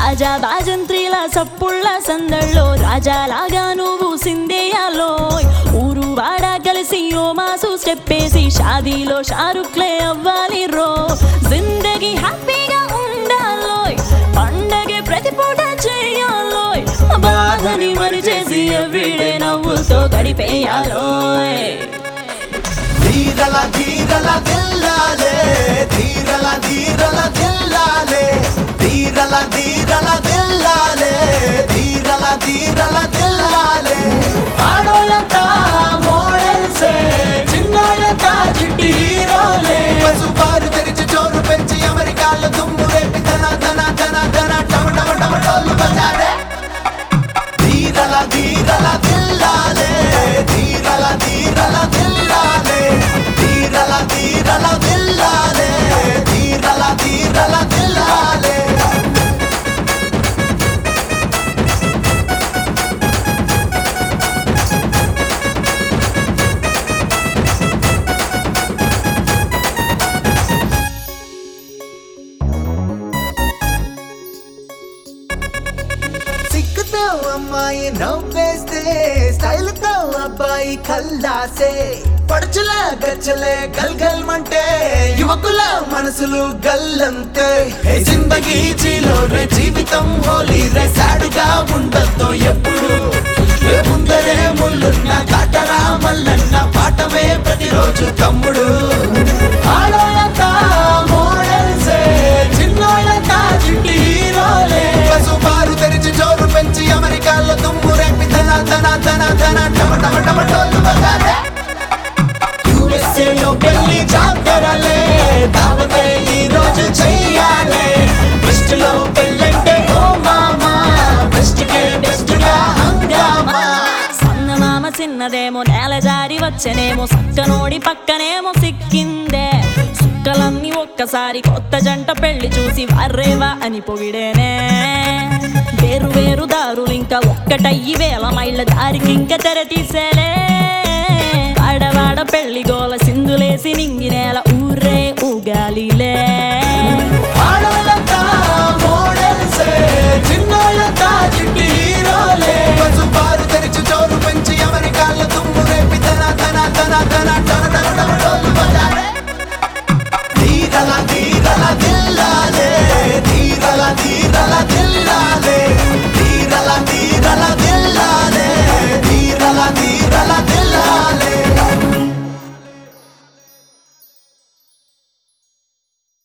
బాజా బాజంత్రీల సప్పుళ్ళ సందళ్ళో రాజాలాగా నువ్వు సిందేయాలో ఊరు వాడ కలిసి ఓ మాసు స్టెప్పేసి షాదీలో షారుఖ్లే అవ్వాలి రో జిందగీ హ్యాపీగా ఉండాలోయ్ పండగ ప్రతి పూట చేయాలోయ్ బాధని మరి చేసి ఎవ్రీడే నవ్వుతో గడిపేయాలోయ్ ధీరల ధీరల దిల్లాలే ధీరల ధీరల దిల్లాలే ధీరల ధీరల దిల్లాలే ధీరల ధీరల దిల్లాలే ఆడోళ్ళంతా మోడల్సే చిన్నోళ్ళంతా చిట్టి హీరోలే పసుపారు తెరిచి చోరు పెంచి అమెరికాలో దుమ్ము రేపి ధన ధన ధన ధన టమ టమ టమ టోళ్ళు బజారే ధీరల ధీరల దిల్లాలే ధీరల ధీరల దిల్లాలే ధీరల ధీరల దిల్లాలే ధీరల ధీరల దిల్లాలే సిగ్గుతో అమ్మాయి నవ్వేస్తే స్టైల్ తో అబ్బాయి కల్లాసే పడుచుల గచ్చలే గల్ గల్ మంటే యువకుల మనసులు గల్లంతే హే జిందగీ జీలో రే జీవితం హోలీ రే సాడుగా ఉండద్దు ఎప్పుడు ఏ ముందరే ముళ్ళున్న కాటరా మల్లన్న పాటమే ప్రతిరోజు తమ్ముడు ఆడోళ్ళంతా మోడల్సే చిన్నోళ్ళంతా చిట్టి హీరోలే పసుపారు తెరిచి జోరు పెంచి అమెరికాలో దుమ్ము రేపి ధన ధన ధన ధన టమ టమ టమ టోళ్ళు బజారే USA లో పెళ్లి జాతరలే దావతే ఈ రోజు చెయ్యాలే వెస్ట్ లో పెళ్ళంటే ఓ మామా వెస్ట్ కే బెస్ట్ గా హంగామా సన్నమామ చిన్నదేమో నేల జారి వచ్చనేమో సక్కనోడి పక్కనేమో సిక్కిందే సుక్కలన్నీ ఒక్కసారి కొత్త జంట పెళ్లి చూసి వర్రేవా అని పొగిడేనే వేరు వేరు దారులు ఇంకా ఒక్కటయ్యి వేల మైళ్ళ దారికి ఇంకా తెర తీసేలే వాడవాడ పెళ్లి గోల సింధులేసి నింగి నేల ఊరే ఊగాలిలే